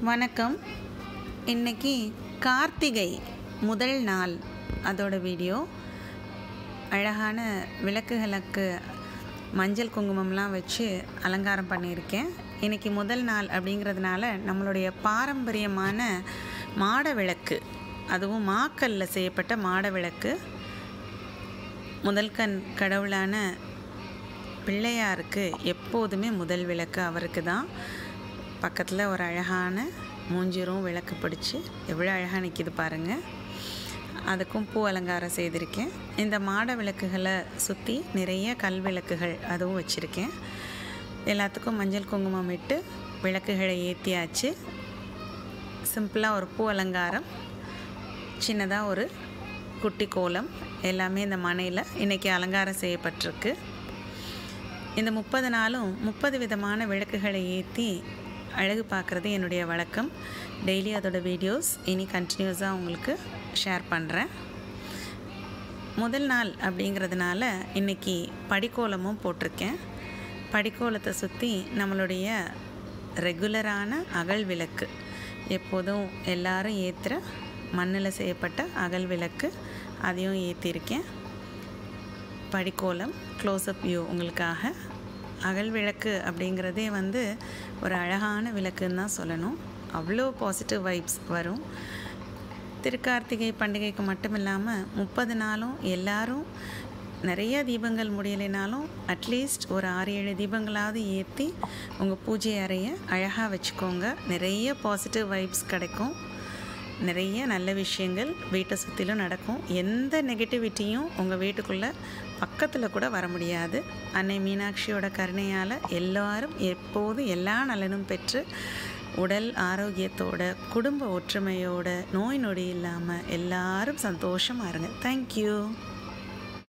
வணக்கம் இன்னைக்கு கார்த்திகை முதல் நாள் அதோட வீடியோ அழகான விளக்குகளுக்கு மஞ்சள் குங்குமம்லாம் வச்சு அலங்காரம் பண்ணியிருக்கேன் இன்னைக்கு முதல் நாள் அப்படிங்கிறதுனால நம்மளுடைய பாரம்பரியமான மாட விளக்கு அதுவும் மாக்கல்ல செய்யப்பட்ட மாட விளக்கு முதல் கண் கடவுளான பிள்ளையாருக்கு எப்போதுமே முதல் விளக்கு அவருக்கு தான் பக்கத்தில் ஒரு அழகான மூஞ்சிரும் விளக்கு பிடிச்சி எவ்வளோ அழகாக நிற்கிது பாருங்கள் அதுக்கும் பூ அலங்காரம் செய்திருக்கேன் இந்த மாட விளக்குகளை சுற்றி நிறைய கல் விளக்குகள் அதுவும் வச்சுருக்கேன் எல்லாத்துக்கும் மஞ்சள் குங்குமம் இட்டு விளக்குகளை ஏற்றியாச்சு சிம்பிளாக ஒரு பூ அலங்காரம் சின்னதாக ஒரு குட்டி கோலம் எல்லாமே இந்த மனையில் இன்றைக்கி அலங்காரம் செய்யப்பட்டிருக்கு இந்த முப்பது நாளும் முப்பது விதமான விளக்குகளை ஏற்றி அழகு பார்க்குறது என்னுடைய வழக்கம் டெய்லி அதோட வீடியோஸ் இனி கண்டினியூஸாக உங்களுக்கு ஷேர் பண்ணுறேன் முதல் நாள் அப்படிங்கிறதுனால இன்றைக்கி படிக்கோலமும் போட்டிருக்கேன் படிக்கோலத்தை சுற்றி நம்மளுடைய ரெகுலரான அகல் விளக்கு எப்போதும் எல்லாரும் ஏற்றுற மண்ணில் செய்யப்பட்ட அகல் விளக்கு அதையும் ஏற்றிருக்கேன் படிக்கோலம் க்ளோஸ்அப் வியூ உங்களுக்காக அகல் விளக்கு அப்படிங்கிறதே வந்து ஒரு அழகான விளக்குன்னு தான் சொல்லணும் அவ்வளோ பாசிட்டிவ் வைப்ஸ் வரும் திருக்கார்த்திகை பண்டிகைக்கு மட்டும் இல்லாமல் முப்பது நாளும் எல்லாரும் நிறைய தீபங்கள் முடியலைனாலும் அட்லீஸ்ட் ஒரு ஆறு ஏழு தீபங்களாவது ஏற்றி உங்கள் பூஜை அறையை அழகாக வச்சுக்கோங்க நிறைய பாசிட்டிவ் வைப்ஸ் கிடைக்கும் நிறைய நல்ல விஷயங்கள் வீட்டை சுற்றிலும் நடக்கும் எந்த நெகட்டிவிட்டியும் உங்கள் வீட்டுக்குள்ளே பக்கத்தில் கூட வர முடியாது அன்னை மீனாட்சியோட கருணையால் எல்லாரும் எப்போதும் எல்லா நலனும் பெற்று உடல் ஆரோக்கியத்தோட குடும்ப ஒற்றுமையோட நோய் நொடி இல்லாமல் எல்லாரும் சந்தோஷமாக இருங்க தேங்க்யூ